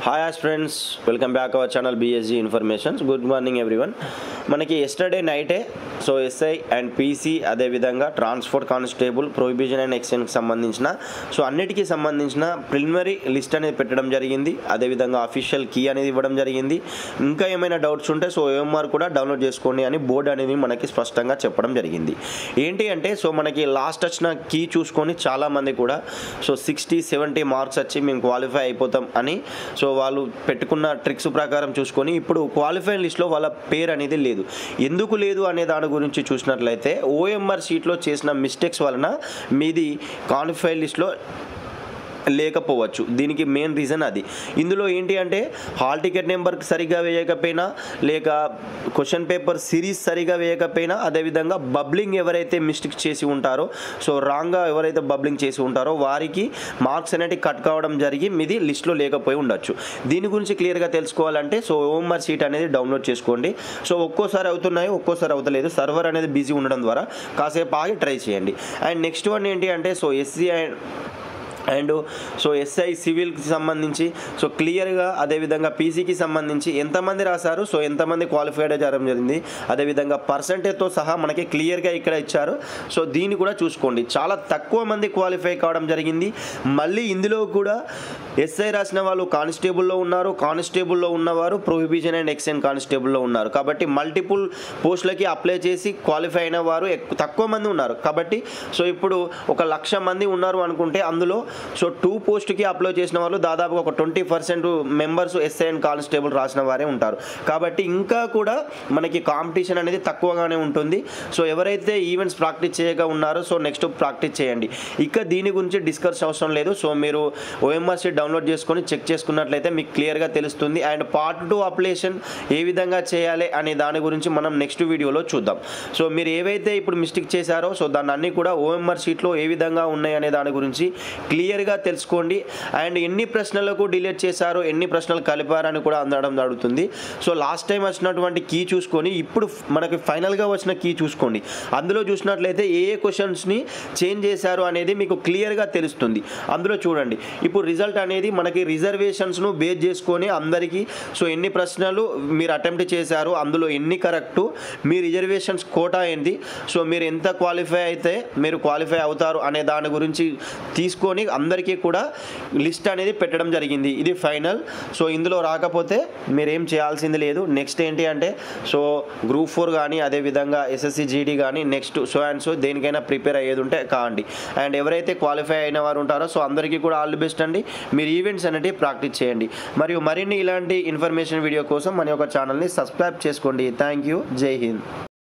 hi all friends welcome back our channel BSG informations good morning everyone మనకి yesterday నైటే so SI and PC అదేవిధంగా transport constable prohibition and ఎక్స్చేంజ్కి సంబంధించిన so అన్నిటికీ సంబంధించిన preliminary list అనేది పెట్టడం జరిగింది అదేవిధంగా అఫీషియల్ కీ అనేది ఇవ్వడం జరిగింది ఇంకా ఏమైనా డౌట్స్ ఉంటే సో ఓఎంఆర్ కూడా డౌన్లోడ్ చేసుకోండి అని బోర్డు అనేది మనకి స్పష్టంగా చెప్పడం జరిగింది ఏంటి అంటే సో మనకి లాస్ట్ వచ్చిన కీ చూసుకొని చాలామంది కూడా సో సిక్స్టీ సెవెంటీ మార్క్స్ వచ్చి మేము క్వాలిఫై అయిపోతాం అని సో వాళ్ళు పెట్టుకున్న ట్రిక్స్ ప్రకారం చూసుకొని ఇప్పుడు క్వాలిఫై లిస్ట్లో వాళ్ళ పేరు అనేది లేదు ఎందుకు లేదు అనే దాని గురించి చూసినట్లయితే ఓఎంఆర్ షీట్లో చేసిన మిస్టేక్స్ వలన మీది క్వాలిఫై లిస్ట్లో లేకపోవచ్చు దీనికి మెయిన్ రీజన్ అది ఇందులో ఏంటి అంటే హాల్ టికెట్ నెంబర్ సరిగా వేయకపోయినా లేక క్వశ్చన్ పేపర్ సిరీస్ సరిగా వేయకపోయినా అదేవిధంగా బబ్లింగ్ ఎవరైతే మిస్టేక్ చేసి ఉంటారో సో రాంగ్గా ఎవరైతే బబ్లింగ్ చేసి ఉంటారో వారికి మార్క్స్ అనేవి కట్ కావడం జరిగి మీది లిస్ట్లో లేకపోయి ఉండొచ్చు దీని గురించి క్లియర్గా తెలుసుకోవాలంటే సో ఓఎంఆర్ షీట్ అనేది డౌన్లోడ్ చేసుకోండి సో ఒక్కోసారి అవుతున్నాయి ఒక్కోసారి అవుతలేదు సర్వర్ అనేది బిజీ ఉండడం ద్వారా కాసేపు ఆగి ట్రై చేయండి అండ్ నెక్స్ట్ వన్ ఏంటి అంటే so SC and and so SI సివిల్కి సంబంధించి సో క్లియర్గా అదేవిధంగా పీసీకి సంబంధించి ఎంతమంది రాశారు సో ఎంతమంది క్వాలిఫైడ్ జరగడం జరిగింది అదేవిధంగా పర్సంటేజ్తో సహా మనకి క్లియర్గా ఇక్కడ ఇచ్చారు సో దీన్ని కూడా చూసుకోండి చాలా తక్కువ మంది క్వాలిఫై కావడం జరిగింది మళ్ళీ ఇందులో కూడా ఎస్ఐ రాసిన వాళ్ళు కానిస్టేబుల్లో ఉన్నారు కానిస్టేబుల్లో ఉన్నవారు ప్రొహిబిషన్ అండ్ ఎక్స్ఎన్ కానిస్టేబుల్లో ఉన్నారు కాబట్టి మల్టిపుల్ పోస్టులకి అప్లై చేసి క్వాలిఫై అయిన వారు ఎక్కు- తక్కువ మంది ఉన్నారు కాబట్టి సో ఇప్పుడు ఒక లక్ష మంది ఉన్నారు అనుకుంటే అందులో సో టూ పోస్ట్కి అప్లై చేసిన వాళ్ళు దాదాపుగా ఒక twenty percent members SI and constable రాసిన వారే ఉంటారు కాబట్టి ఇంకా కూడా మనకి కాంపిటీషన్ అనేది తక్కువగానే ఉంటుంది సో ఎవరైతే ఈవెంట్స్ ప్రాక్టీస్ చేయగా ఉన్నారో సో నెక్స్ట్ ప్రాక్టీస్ చేయండి ఇక దీని గురించి డిస్కస్ అవసరం లేదు సో మీరు ఓఎంఆర్ షీట్ డౌన్లోడ్ చేసుకొని చెక్ చేసుకున్నట్లయితే మీకు క్లియర్గా తెలుస్తుంది అండ్ పార్ట్ టూ అప్లికేషన్ ఏ విధంగా చేయాలి అనే దాని గురించి మనం నెక్స్ట్ వీడియోలో చూద్దాం సో మీరు ఏవైతే ఇప్పుడు మిస్టేక్ చేశారో సో దాన్ని అన్ని కూడా ఓఎంఆర్ షీట్లో ఏ విధంగా ఉన్నాయి అనే దాని గురించి క్లియర్గా తెలుసుకోండి అండ్ ఎన్ని ప్రశ్నలకు డిలీట్ చేశారో ఎన్ని ప్రశ్నలు కలిపారని కూడా అందడం జరుగుతుంది సో లాస్ట్ టైం వచ్చినటువంటి కీ చూసుకొని ఇప్పుడు మనకి ఫైనల్గా వచ్చిన కీ చూసుకోండి అందులో చూసినట్లయితే ఏ ఏ క్వశ్చన్స్ని చేంజ్ చేశారు అనేది మీకు క్లియర్గా తెలుస్తుంది అందులో చూడండి ఇప్పుడు రిజల్ట్ అనేది మనకి రిజర్వేషన్స్ను బేస్ చేసుకొని అందరికీ సో ఎన్ని ప్రశ్నలు మీరు అటెంప్ట్ చేశారు అందులో ఎన్ని కరెక్టు మీ రిజర్వేషన్స్ కోటా ఏంది సో మీరు ఎంత క్వాలిఫై అయితే మీరు క్వాలిఫై అవుతారు అనే దాని గురించి తీసుకొని అందరికీ కూడా లిస్ట్ అనేది పెట్టడం జరిగింది ఇది ఫైనల్ సో ఇందులో రాకపోతే మీరేం చేయాల్సింది లేదు నెక్స్ట్ ఏంటి అంటే సో గ్రూప్ ఫోర్ కానీ అదేవిధంగా ఎస్ఎస్సి జీడీ కానీ నెక్స్ట్ సో అండ్ సో దేనికైనా ప్రిపేర్ అయ్యేది ఉంటే కాండి అండ్ ఎవరైతే క్వాలిఫై అయిన వారు ఉంటారో సో అందరికీ కూడా ఆల్ ది బెస్ట్ అండి మీరు ఈవెంట్స్ అనేవి ప్రాక్టీస్ చేయండి మరియు మరిన్ని ఇలాంటి ఇన్ఫర్మేషన్ వీడియో కోసం మన యొక్క ఛానల్ని సబ్స్క్రైబ్ చేసుకోండి థ్యాంక్ యూ జై హింద్